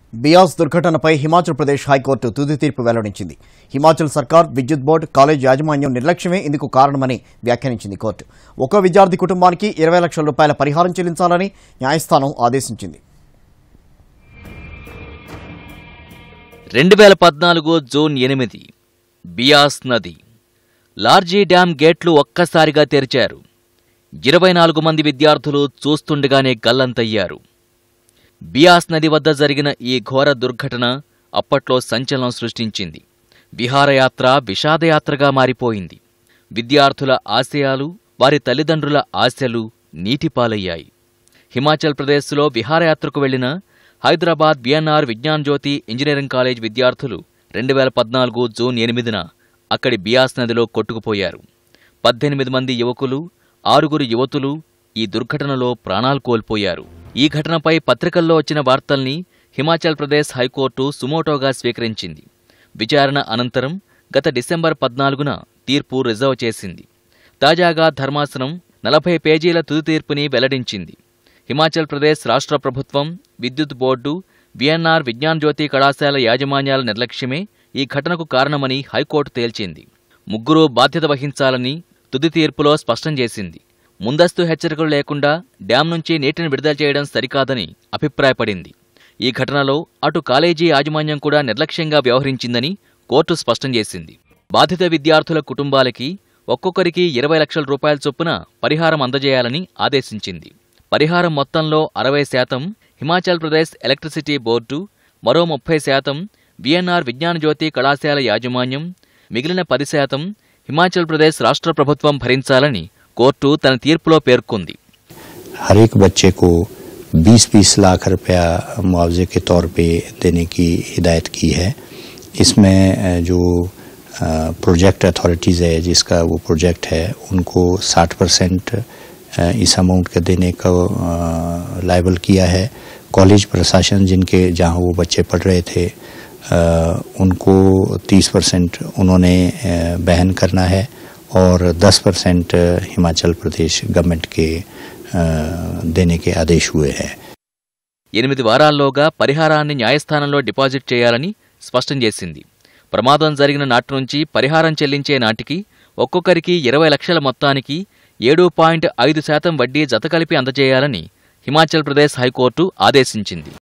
బియాస్ దుర్ఘటనపై హిమాచల్ ప్రదేశ్ హైకోర్టు తుది తీర్పు వెల్లడించింది హిమాచల్ సర్కార్ విద్యుత్ బోర్డు కాలేజ్ యాజమాన్యం నిర్లక్ష్యమే ఇందుకు కారణమని వ్యాఖ్యానించింది కోర్టు ఒక విద్యార్థి కుటుంబానికి ఇరవై లక్షల రూపాయల పరిహారం చెల్లించాలని న్యాయస్థానం ఆదేశించింది రెండు వేల పద్నాలుగు జూన్ ఎనిమిది బియాస్ నది లార్జీ డ్యాం గేట్లు ఒక్కసారిగా తెరిచారు ఇరవై నాలుగు మంది విద్యార్థులు చూస్తుండగానే గల్లంతయ్యారు బియాస్ నది వద్ద జరిగిన ఈ ఘోర దుర్ఘటన అప్పట్లో సంచలనం సృష్టించింది విహారయాత్ర విషాదయాత్రగా మారిపోయింది విద్యార్థుల ఆశయాలు వారి తల్లిదండ్రుల ఆశలు నీటిపాలయ్యాయి హిమాచల్ ప్రదేశ్లో విహారయాత్రకు వెళ్లిన Hyderabad BNR Vignan Jyothi engineering college విద్యార్థులు రెండు వేల పద్నాలుగు జూన్ ఎనిమిదిన అక్కడి బియాస్ నదిలో కొట్టుకుపోయారు పద్దెనిమిది మంది యువకులు ఆరుగురు యువతులు ఈ దుర్ఘటనలో ప్రాణాలు కోల్పోయారు ఈ ఘటనపై పత్రికల్లో వచ్చిన వార్తల్ని హిమాచల్ ప్రదేశ్ హైకోర్టు సుమోటోగా స్వీకరించింది విచారణ అనంతరం గత డిసెంబర్ పద్నాలుగున తీర్పు రిజర్వ్ చేసింది తాజాగా ధర్మాసనం నలభై పేజీల తుది తీర్పుని వెల్లడించింది హిమాచల్ ప్రదేశ్ రాష్ట్ర ప్రభుత్వం విద్యుత్ బోర్డు విఎన్ఆర్ విజ్ఞాన్ జ్యోతి కళాశాల యాజమాన్యాల నిర్లక్ష్యమే ఈ ఘటనకు కారణమని హైకోర్టు తేల్చింది ముగ్గురూ బాధ్యత వహించాలని తుది తీర్పులో స్పష్టం చేసింది ముందస్తు హెచ్చరికలు లేకుండా డ్యాం నుంచి నీటిని విడుదల చేయడం సరికాదని అభిప్రాయపడింది ఈ ఘటనలో అటు కాలేజీ యాజమాన్యం కూడా నిర్లక్ష్యంగా వ్యవహరించిందని కోర్టు స్పష్టం చేసింది బాధిత విద్యార్థుల కుటుంబాలకి ఒక్కొక్కరికి ఇరవై లక్షల రూపాయల చొప్పున పరిహారం అందజేయాలని ఆదేశించింది పరిహారం మొత్తంలో అరవై శాతం హిమాచల్ ప్రదేశ్ ఎలక్ట్రిసిటీ బోర్డు మరో ముప్పై శాతం విఎన్ఆర్ విజ్ఞాన జ్యోతి కళాశాల యాజమాన్యం మిగిలిన పది శాతం హిమాచల్ ప్రదేశ్ రాష్ట్ర ప్రభుత్వం భరించాలని కోర్టు తన తీర్పులో పేర్కొంది हर एक बच्चे को 20-20 लाख रुपया मुआवजे के तौर पे देने की हिदायत की है इसमें अ, जो प्रोजेक्ट अथॉरिटीज़ है जिसका वो प्रोजेक्ट है उनको 60 परसेंट इस अमाउंट का देने का लाइबल किया है कॉलेज प्रशासन जिनके जहाँ वो बच्चे पढ़ रहे थे अ, उनको 30 परसेंट उन्होंने अ, बहन करना है और 10 परसेंट हिमाचल प्रदेश गवर्नमेंट के अ, देने के आदेश हुए हैं ఎనిమిది వారాల్లోగా పరిహారాన్ని న్యాయస్థానంలో డిపాజిట్ చేయాలని స్పష్టం చేసింది ప్రమాదం జరిగిన నాటి నుంచి పరిహారం చెల్లించే నాటికి ఒక్కొక్కరికి ఇరవై లక్షల మొత్తానికి ఏడు పాయింట్ ఐదు శాతం వడ్డీ జతకలిపి అందజేయాలని హిమాచల్ ప్రదేశ్ హైకోర్టు ఆదేశించింది